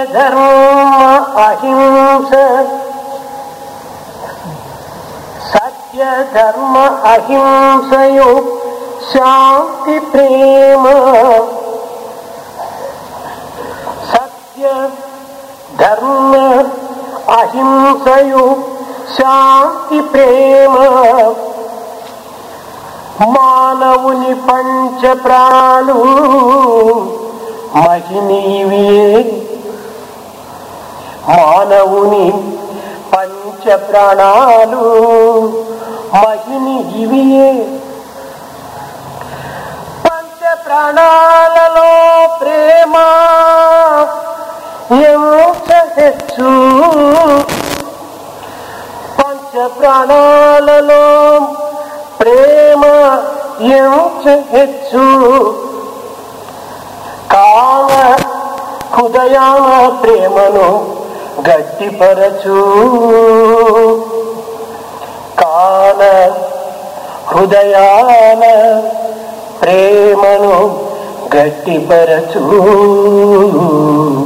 ధర్మ అహింస సత్య ధర్మ అహింసయు శాంతి ప్రేమ సత్య ధర్మ అహింసయు శాంతి ప్రేమ మానవుని పంచ ప్రాణాలు మహినీవే మానవుని పంచ ప్రాణాలు మహిని ఇవియే పంచ ప్రాణాలలో ప్రేమ ఎంత హెచ్చు పంచ ప్రాణాలలో ప్రేమ ఎంత హెచ్చు కాల హృదయాన ప్రేమను గట్టిపరచు కాల హృదయాన ప్రేమను గట్టిపరచు